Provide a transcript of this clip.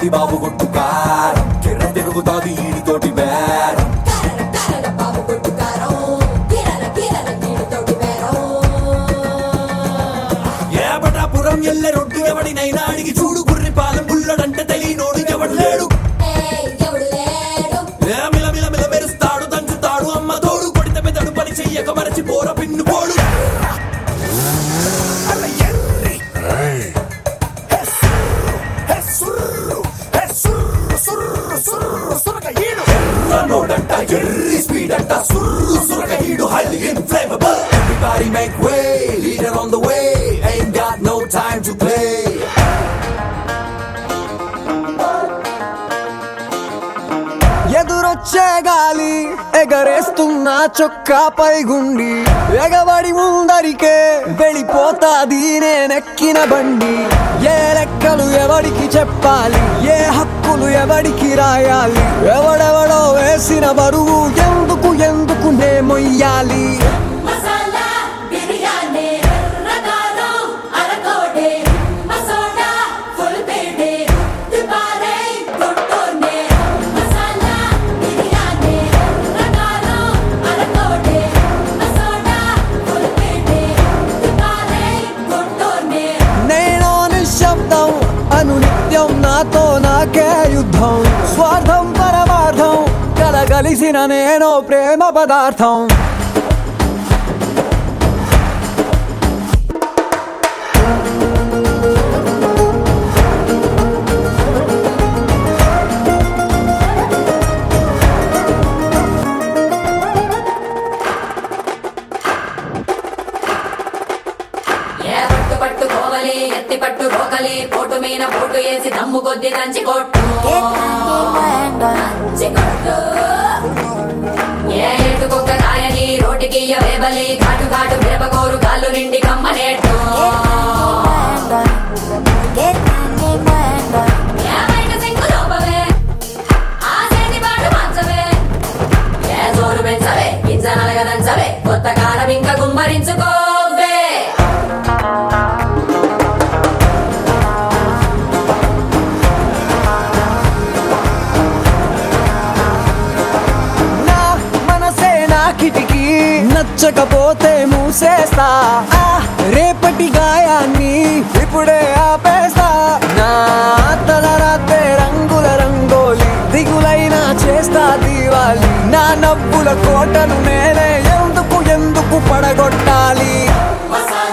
తిరుగుతాది బాబు కొట్టు కారం కిర్ర తిరుగుతాది ఈడితోటి బేరం బాబు కొట్టు కారం కీరల కీరల నీటితోటి బేరం ఏబటాపురం ఎల్లె రొడ్డు ఎవడినైనా అడిగి చూడు గుర్రి పాలెం బుల్లడంటే తెలియనోడు ఎవడు లేడు ఏయ్, ఎవడు లేడు ఏ మిల మిల మిల మెరుస్తాడు దంచుతాడు అమ్మ తోడు కొడితే పెదడు పని చెయ్యక మరచి పోర పిన్ను పోడు అలా ఎర్రి. హే సుర్రు, హే సుర్రు, హే సుర్రు, సుర్రు, సుర్రు, సురక ఈడు. ఎర్ర నోడంట ఎర్రి స్పీడ్ అంట సుర్రు సురక ఈడు highly inflammable everybody make way leader on the way ain't got no time to play ఎదురొచ్చే గాలి ఎగరేస్తున్న చొక్కా పైగుండి ఎగబడి ముందరికే వెళ్ళిపోతాది నేనెక్కిన బండి ఏ లెక్కలు ఎవడికి చెప్పాలి ఏ హక్కులు ఎవడికి రాయాలి ఎవడెవడో వేసిన బరువు ఎందుకు ఎందుకు నే మొయ్యాలి మసాలా బిర్యానీ ఎర్రకారం అరకోటే మసోడా ఫుల్ పేటే దిబారే కొట్టోనే మసాలా బిర్యానీ ఎర్రకారం అరకోటే మసోడా ఫుల్ పేటే దిబారే కొట్టోనే నేను నిశ్శబ్దం అను నిత్యం నాతో నాకే యుద్ధం స్వార్థం పరమార్థం కలగలిసిన నేను ప్రేమ పదార్థం ఏ పట్టు పట్టు కోవలి ఎత్తి పట్టు రోకలి పోటు మీన పోటు వేసి దమ్ము కొద్ది దంచి కొట్టు దంచి కొట్టు ఏ ఎటు కుక్క కాయని రోటికి వేబలి ఘాటు ఘాటు మిరపకోరు కాళ్ళు నిండి కమ్మనేట్టు ఏ బయట సింగు లోపవే ఆ చేతి పాటు మంచవే ఏ జోరు పెంచవే గింజ నలగదంచవే కొత్త కారం ఇంకా గుమ్మరించుకోవే నా మనసే నా కిటికీ నచ్చకపోతే మూసేస్తా ఆ రేపటి గాయాన్ని ఇప్పుడే ఆపేస్తా నా తలరాతే రంగుల రంగోలి దిగులైనా చేస్తా దీవాలి నా నవ్వుల కోటను నేనే ఎందుకు ఎందుకు పడగొట్టాలి మసాలా